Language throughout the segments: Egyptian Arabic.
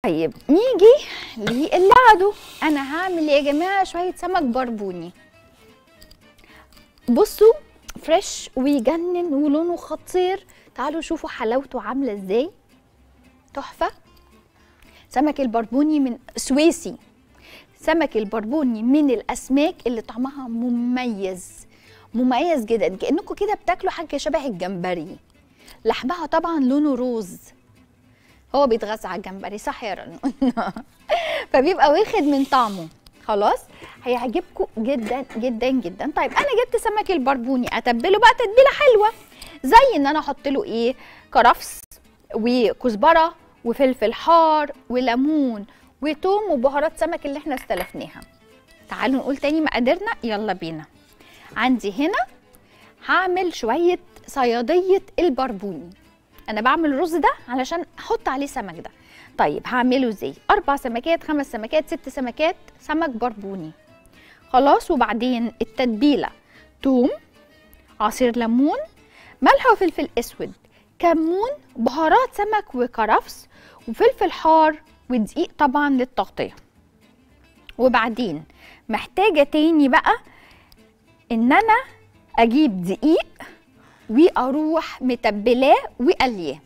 طيب نيجي للي بعده انا هعمل يا جماعه شويه سمك بربوني بصوا فريش ويجنن ولونه خطير تعالوا شوفوا حلاوته عامله ازاي تحفه سمك البربوني من سويسي سمك البربوني من الاسماك اللي طعمها مميز مميز جدا كانكم كده بتاكلوا حاجه شبه الجمبري لحمها طبعا لونه روز هو بيتغذى على الجمبري صح يا رنون فبيبقى واخد من طعمه خلاص هيعجبكم جدا جدا جدا طيب انا جبت سمك البربوني اتبله بقى تتبيله حلوه زي ان انا احط له ايه كرفس وكزبره وفلفل حار وليمون وتوم وبهارات سمك اللي احنا استلفناها تعالوا نقول تاني مقاديرنا يلا بينا عندي هنا هعمل شويه صياديه البربوني انا بعمل الرز ده علشان احط عليه سمك ده طيب هعمله ازاي اربع سمكات خمس سمكات ست سمكات سمك بربوني خلاص وبعدين التتبيله توم عصير ليمون ملح وفلفل اسود كمون بهارات سمك وكرفس وفلفل حار ودقيق طبعا للتغطيه وبعدين محتاجه تاني بقى ان انا اجيب دقيق واروح متبلاه وقليه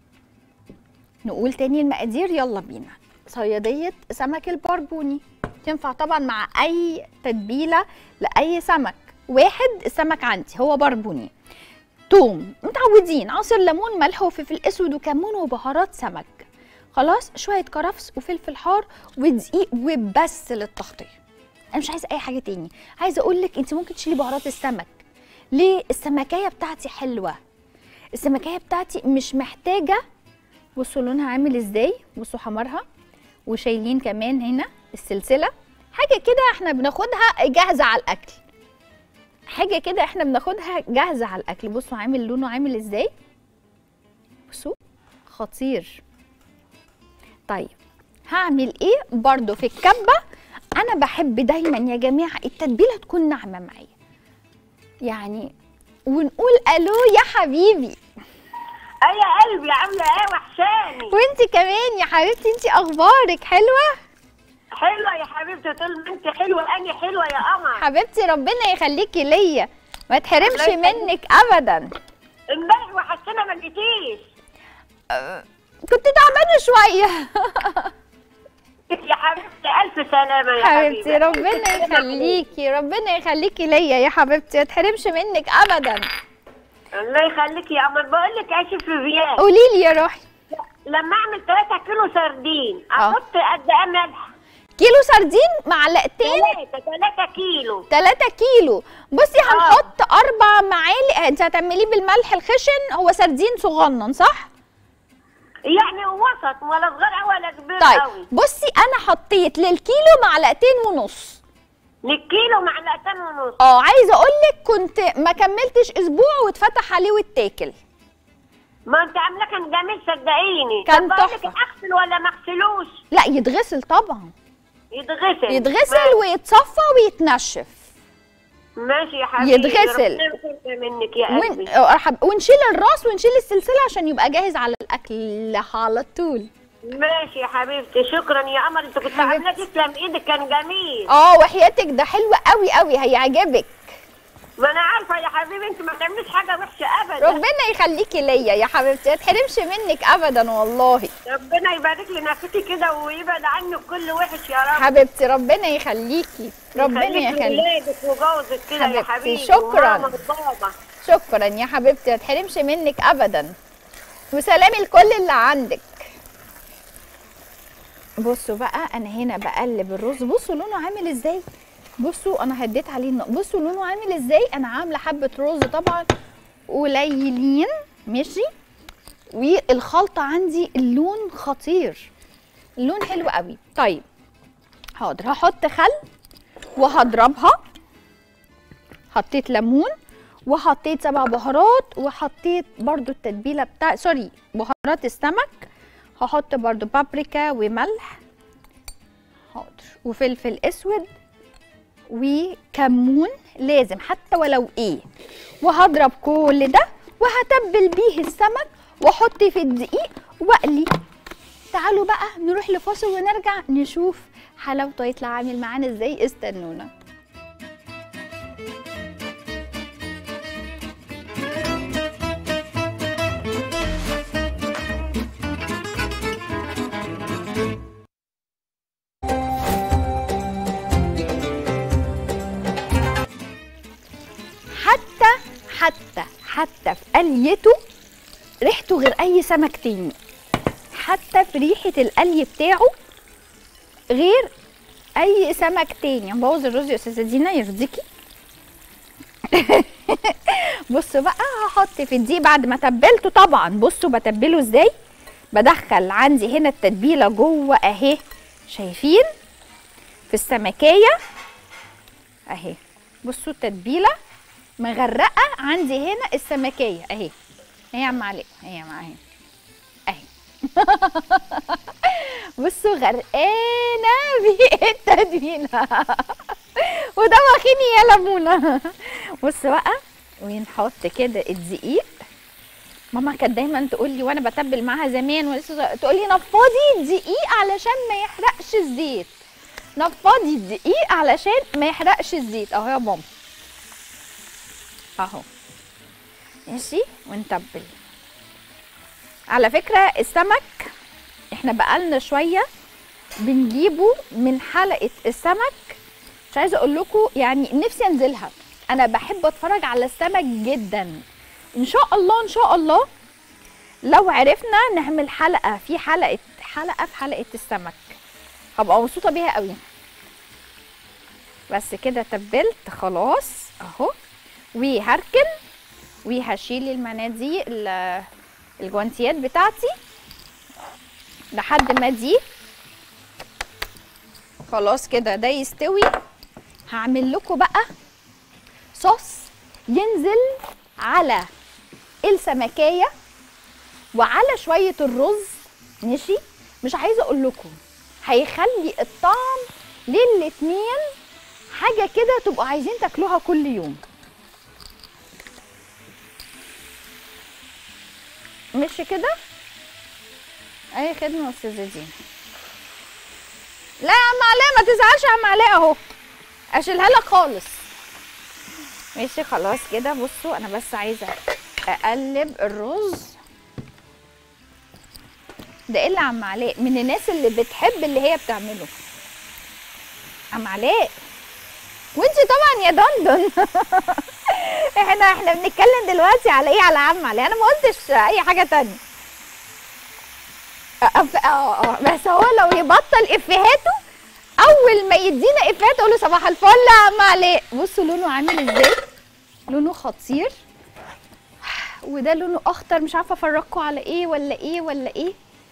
نقول تاني المقادير يلا بينا صياديه سمك البربوني تنفع طبعا مع اي تتبيله لاي سمك واحد السمك عندي هو بربوني توم متعودين عصير ليمون ملح وفلفل اسود وكمون وبهارات سمك خلاص شويه كرفس وفلفل حار ودقيق وبس للتغطيه انا مش عايزه اي حاجه تاني عايزه اقول لك انت ممكن تشيلي بهارات السمك ليه السمكيه بتاعتي حلوه السمكيه بتاعتي مش محتاجه بصوا لونها عامل ازاي بصوا حمارها وشايلين كمان هنا السلسله حاجه كده احنا بناخدها جاهزه على الاكل حاجه كده احنا بناخدها جاهزه على الاكل بصوا عامل لونه عامل ازاي بصوا خطير طيب هعمل ايه برضو في الكبه انا بحب دايما يا جماعه التتبيله تكون ناعمه معايا يعني ونقول الو يا حبيبي اي يا قلبي عامله ايه وحشاني وانت كمان يا حبيبتي انت اخبارك حلوه حلوه يا حبيبتي طول ما انت حلوه اني حلوه يا قمر حبيبتي ربنا يخليكي ليا ما تحرمش الله يخليك. منك ابدا امبارح وحشتنا ما جيتيش كنت تعبانه شويه يا حبيبتي الف سلامه يا حبيبتي حبيبتي ربنا يخليكي ربنا يخليكي ليا يا حبيبتي ما تحرمش منك ابدا الله يخليك يا قمر بقول لك يا شيف فيفيان قولي لي يا روحي لما اعمل 3 كيلو سردين آه. احط قد ايه ملح كيلو سردين معلقتين 3 3 كيلو 3 كيلو بصي هنحط اربع معالق انت هتعمليه بالملح الخشن هو سردين صغنن صح يعني وسط ولا صغير ولا كبير طيب قوي بصي انا حطيت للكيلو معلقتين ونص للكيلو معلقتين ونص اه عايزه اقول لك كنت ما كملتش اسبوع واتفتح عليه واتاكل ما انت عامله كان جميل صدقيني كان طب بقول لك تحفة. اغسل ولا ما اغسلوش لا يتغسل طبعا يتغسل يتغسل ويتصفى ويتنشف ماشي يا حبيبي يتغسل. ربنا يخليك منك يا ون... قلبي آه، حب- ونشيل الراس ونشيل السلسله عشان يبقى جاهز على الاكل على طول ماشي يا حبيبتي شكرا يا قمر انت كنت حبيبتي. عامله تسلم ايدك كان جميل اه وحياتك ده حلو قوي قوي هيعجبك ما انا عارفه يا حبيبي انت ما تعمليش حاجه وحشه ابدا ربنا يخليكي ليا يا حبيبتي ما تحرمش منك ابدا والله ربنا يبارك لنا فيكي كده ويبعد عنك كل وحش يا رب حبيبتي ربنا يخليكي ربنا يخليك يخليكي لولادك وجوزك كده يا حبيبتي، حبيبي شكراً. وماما وبابا شكرا يا حبيبتي ما تحرمش منك ابدا وسلام لكل اللي عندك بصوا بقى انا هنا بقلب الرز بصوا لونه عامل ازاي بصوا انا هديت عليه النق بصوا لونه عامل ازاي انا عامله حبه رز طبعا قليلين ماشي والخلطه عندي اللون خطير اللون حلو قوي طيب حاضر هحط خل وهضربها حطيت ليمون وحطيت سبع بهارات وحطيت برضو التتبيله بتاع سوري بهارات السمك هحط برضو بابريكا وملح حاضر وفلفل اسود وكمون لازم حتى ولو ايه وهضرب كل ده وهتبل بيه السمك واحط في الدقيق واقلي تعالوا بقى نروح لفاصل ونرجع نشوف حلاوته يطلع عامل معانا ازاي استنونا حتى حتى حتى في قليته ريحته غير اي سمك تاني حتى في ريحه القلي بتاعه غير اي سمك تاني مبوظ الرز يا استاذه دينا يرضيكي بصوا بقى هحط في الدقيق بعد ما تبلته طبعا بصوا بتبله ازاي بدخل عندي هنا التتبيله جوه اهي شايفين في السمكيه اهي بصوا التتبيله مغرقه عندي هنا السمكيه اهي اهي يا عم علي اهي يا عم اهي اهي بصوا غرقانه بالتتبيله وده واخيني يا ليمونه بصوا بقى ونحط كده الدقيق ماما كانت دايما تقول لي وانا بتبل معاها زمان ولسه تقول لي نفضي الدقيق علشان ما يحرقش الزيت نفضي الدقيق علشان ما يحرقش الزيت اهو يا ماما اهو ماشي ونتبل على فكرة السمك احنا بقالنا شوية بنجيبه من حلقة السمك مش عايزة اقول لكم يعني نفسي انزلها انا بحب اتفرج على السمك جدا ان شاء الله ان شاء الله لو عرفنا نعمل حلقة في حلقة حلقة في حلقة السمك هبقى مبسوطة بيها قوي بس كده تبلت خلاص اهو وهركن وهشيل المناديل ال- الجوانتيات بتاعتي لحد ما دي خلاص كده ده يستوي هعمل لكم بقى صوص ينزل على السمكية وعلى شوية الرز ماشي مش عايزة اقول لكم هيخلي الطعم للاتنين حاجة كده تبقوا عايزين تاكلوها كل يوم مش كده اي خدمه يا استاذه دينا لا يا عم علاء ما تزعلش يا عم علاء اهو اشيلها لك خالص ماشي خلاص كده بصوا انا بس عايزه اقلب الرز ده ايه اللي عم علاء من الناس اللي بتحب اللي هي بتعمله عم علاء وانت طبعا يا دندن احنا احنا بنتكلم دلوقتي على ايه على عم علي انا ما قلتش اي حاجه تانية اه اه اه بس هو لو يبطل افيهاته اول ما يدينا افيهات اقول له صباح الفل يا عم علي بصوا لونه عامل ازاي لونه خطير وده لونه اخضر مش عارفه افرجكم على ايه ولا ايه ولا ايه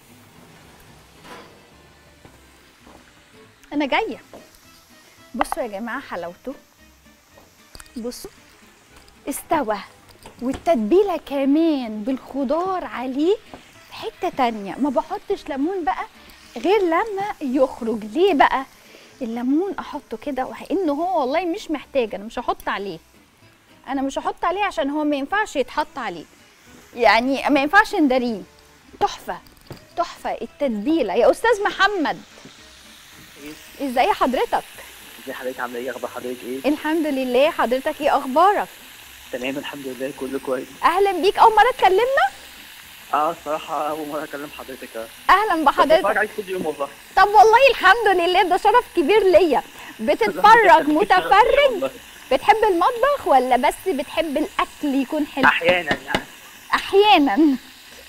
انا جايه بصوا يا جماعه حلاوته بصوا استوى والتتبيله كمان بالخضار عليه في حته تانية ما بحطش ليمون بقى غير لما يخرج ليه بقى الليمون احطه كده وكانه هو والله مش محتاج انا مش هحط عليه انا مش هحط عليه عشان هو ما ينفعش يتحط عليه يعني ما ينفعش نداريه تحفه تحفه التتبيله يا استاذ محمد ازاي حضرتك ازي حضرتك عامله ايه اخبار حضرتك ايه الحمد لله حضرتك ايه اخبارك تمام الحمد لله كله كويس اهلا بيك اول مره اتكلمنا اه الصراحه اول مره اكلم حضرتك اه اهلا بس بتفرج بحضرتك عليك كل يوم والله طب والله الحمد لله ده شرف كبير ليا بتتفرج متفرج والله. بتحب المطبخ ولا بس بتحب الاكل يكون حلو احيانا يعني احيانا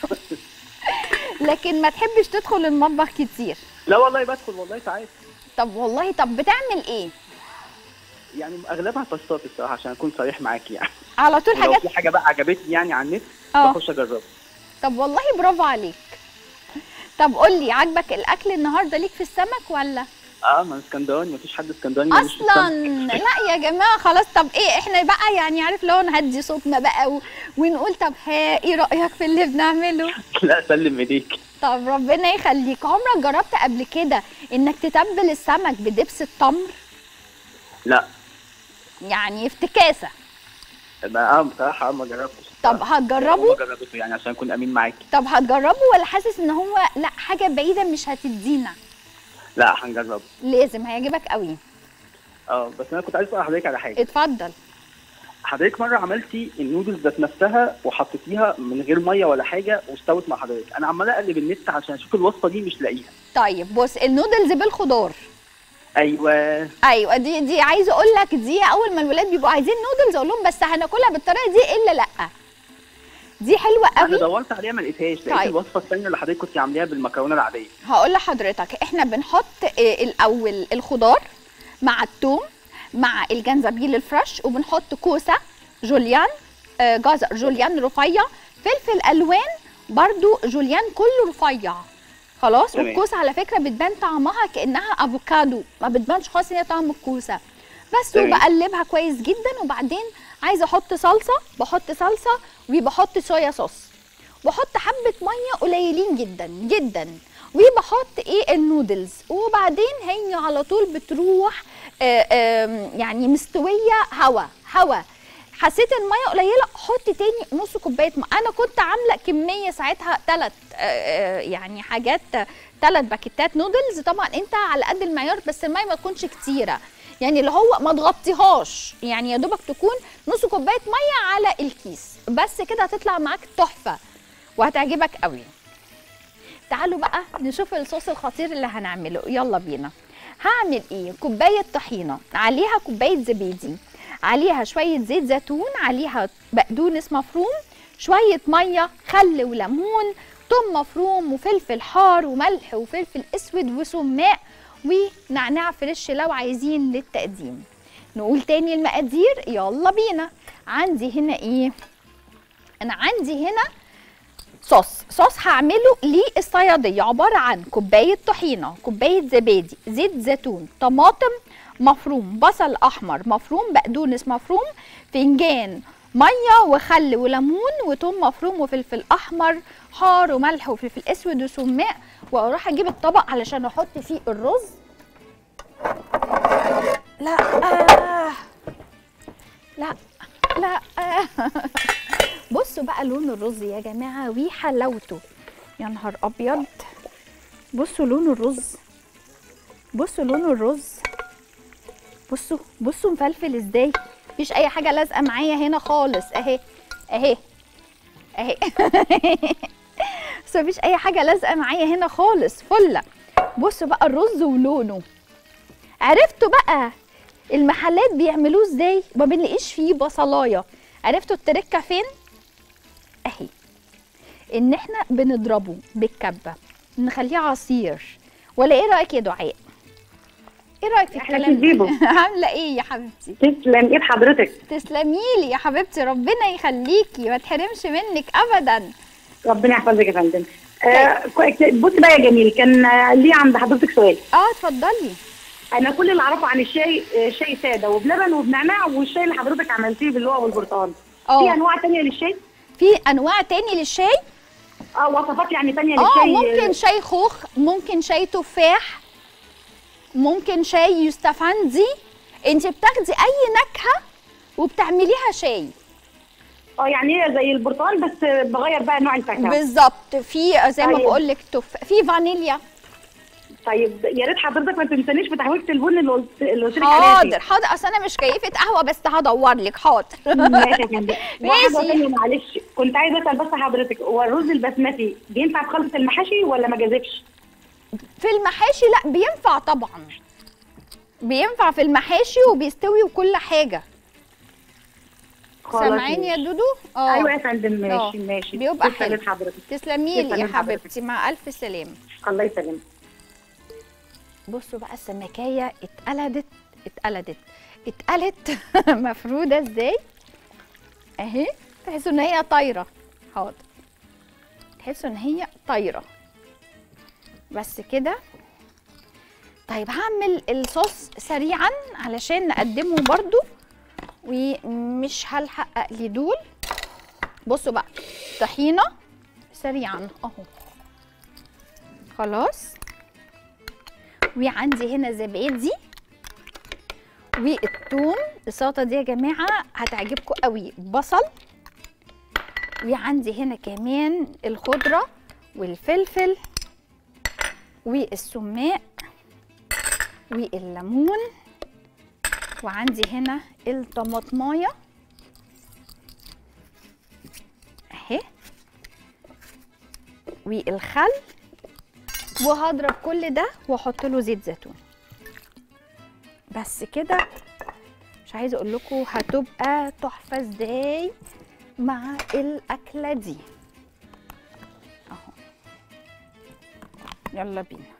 لكن ما تحبش تدخل المطبخ كتير لا والله بدخل والله ساعات طب والله طب بتعمل ايه يعني اغلبها باستات الصراحه عشان اكون صريح معاكي يعني على طول لو حاجات في حاجه بقى عجبتني يعني على النت اه. بخش اجربها طب والله برافو عليك طب قول لي عاجبك الاكل النهارده ليك في السمك ولا اه ما اسكندراني مفيش حد اسكندراني ملوش في اصلا السمك. لا يا جماعه خلاص طب ايه احنا بقى يعني عارف لو نهدي صوتنا بقى و... ونقول طب ها ايه رايك في اللي بنعمله لا سلم ايديك طب ربنا يخليك عمرك جربت قبل كده انك تتبل السمك بدبس التمر لا يعني افتكاسه ما اه بصراحه ما جربتش طب هتجربه ما جربته يعني عشان اكون امين معاكي طب هتجربه ولا حاسس ان هو لا حاجه بعيده مش هتدينا لا هنجربه لازم هيعجبك قوي اه بس انا كنت عايز اسال حضرتك على حاجه اتفضل حضرتك مره عملتي النودلز ذات نفسها وحطيتيها من غير ميه ولا حاجه واستوت مع حضرتك انا عمال اقلب النت عشان اشوف الوصفه دي مش لاقيها طيب بص النودلز بالخضار ايوه ايوه دي دي عايزه اقول لك دي اول ما الولاد بيبقوا عايزين نودلز اقول لهم بس هناكلها بالطريقه دي الا لا دي حلوه انا قوي دورت عليها ما لقيتهاش لقيت طيب. الوصفه الثانيه اللي حضرتك كنت عاملاها بالمكرونه العاديه هقول لحضرتك احنا بنحط آه، الاول الخضار مع الثوم مع الجنزبيل الفريش وبنحط كوسه جوليان آه، جزر جوليان رفيع فلفل الوان برضو جوليان كله رفيع خلاص تمام. والكوسه على فكره بتبان طعمها كانها افوكادو ما بتبانش خالص ان هي طعم الكوسه بس تمام. وبقلبها كويس جدا وبعدين عايزه احط صلصه بحط صلصه وبحط صويا صوص بحط حبه ميه قليلين جدا جدا وبحط ايه النودلز وبعدين هي على طول بتروح آه، آم، يعني مستويه هوا هوا حسيت الميه قليله حط تاني نص كوبايه ميه انا كنت عامله كميه ساعتها ثلاث يعني حاجات ثلاث باكيتات نودلز طبعا انت على قد المعيار بس الميه ما تكونش كتيره يعني اللي هو ما تغطيهاش يعني يا دوبك تكون نص كوبايه ميه على الكيس بس كده هتطلع معاك تحفه وهتعجبك قوي تعالوا بقى نشوف الصوص الخطير اللي هنعمله يلا بينا هعمل ايه كوبايه طحينه عليها كوبايه زبادي عليها شويه زيت زيتون عليها بقدونس مفروم شويه ميه خل وليمون ثوم مفروم وفلفل حار وملح وفلفل اسود وسماق ونعناع فريش لو عايزين للتقديم نقول تاني المقادير يلا بينا عندي هنا ايه انا عندي هنا صوص صوص هعمله للصياديه عباره عن كوبايه طحينه كوبايه زبادي زيت زيتون طماطم مفروم بصل احمر مفروم بقدونس مفروم فنجان ميه وخل وليمون وثوم مفروم وفلفل احمر حار وملح وفلفل اسود وسماق واروح اجيب الطبق علشان احط فيه الرز لا آه. لا لا آه. بصوا بقى لون الرز يا جماعه وحلاوته يا نهار ابيض بصوا لون الرز بصوا لون الرز بصوا بصوا مفلفل ازاي مفيش اي حاجه لازقه معايا هنا خالص اهي اهي اهي بس مفيش اي حاجه لازقه معايا هنا خالص فله بصوا بقى الرز ولونه عرفتوا بقى المحلات بيعملوه ازاي ما بنلاقيش فيه بصلايه عرفتوا التركه فين اهي ان احنا بنضربه بالكبه نخليه عصير ولا ايه رايك يا دعاء ايه رايك في أحلى الكلام كيزيبو. ده عامله ايه يا حبيبتي تسلم ايد حضرتك تسلمي لي يا حبيبتي ربنا يخليكي ما تحرمش منك ابدا ربنا يحفظك يا فندم آه كويس. بص بقى يا جميل كان آه، ليه عند حضرتك سؤال اه اتفضلي انا كل اللي اعرفه عن الشاي آه، شاي ساده وبلبن وبنعناع والشاي اللي حضرتك عملتيه باللي هو والبرتقال في اه انواع تانية للشاي في انواع تاني للشاي اه وصفات يعني تانية اه للشاي ممكن شاي خوخ ممكن شاي تفاح ممكن شاي يستفندي انت بتاخدي اي نكهه وبتعمليها شاي اه يعني هي زي البرتقال بس آه، بغير بقى نوع الفاكهه بالظبط في زي ما طيب. بقول لك تف... في فانيليا طيب يا ريت حضرتك ما تنسانيش في تحويجه البن اللي قلت اللي قلت لك عليها حاضر دي. حاضر اصل انا مش كيفه قهوه بس هدور لك حاضر ماشي يا فندم واحدة ماشي. تانية معلش كنت عايزه اسال بس حضرتك هو الرز البسمتي بينفع في خلطه المحاشي ولا ما جازفش؟ في المحاشي لا بينفع طبعا بينفع في المحاشي وبيستوي وكل حاجه خلاص سامعيني يا ماشي. دودو اه ايوه يا فندم ماشي آه. ماشي بيبقى تسلم حلو. إيد حضرتك تسلمي لي يا تسلم حضرتك. حبيبتي مع الف سلامه الله يسلمك بصوا بقى السمكية اتقلدت اتقلدت اتقلت مفرودة ازاي اهي تحسوا ان هي طايرة حاضر تحسوا ان هي طايرة بس كده طيب هعمل الصوص سريعا علشان نقدمه برضو ومش هلحق اقلي دول بصوا بقى طحينة سريعا اهو خلاص وعندي هنا زبادي والثوم السلطه دي يا جماعه هتعجبكم قوي بصل وعندي هنا كمان الخضره والفلفل والسماق والليمون وعندي هنا الطماطمايه اهي والخل وهضرب كل ده واحط له زيت زيتون بس كده مش عايزه اقول لكم هتبقى تحفه ازاي مع الاكله دي اهو يلا بينا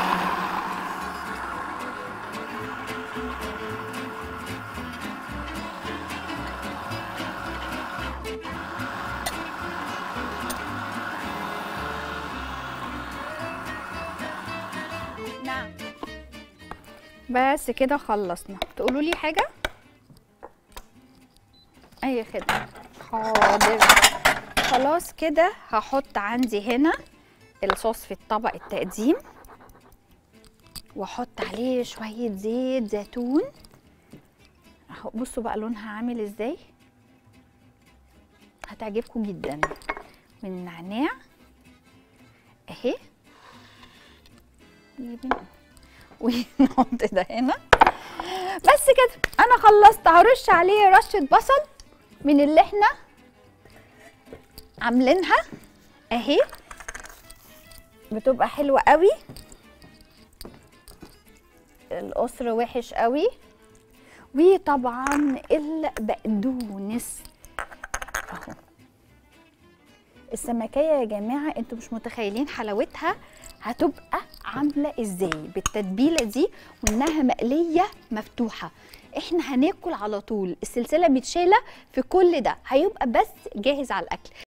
نعم بس كده خلصنا تقولوا لي حاجه اي خدمه حاضر خلاص كده هحط عندي هنا الصوص في الطبق التقديم واحط عليه شويه زيت زيتون اهو بصوا بقى لونها عامل ازاي هتعجبكم جدا من النعناع اهي ونحط ده هنا بس كده انا خلصت هرش عليه رشه بصل من اللي احنا عاملينها اهي بتبقى حلوه قوي القصر وحش قوي وطبعا البقدونس اهو السمكية يا جماعة انتوا مش متخيلين حلاوتها هتبقى عاملة ازاي بالتتبيلة دي وانها مقلية مفتوحة احنا هناكل على طول السلسلة متشالة في كل ده هيبقى بس جاهز على الاكل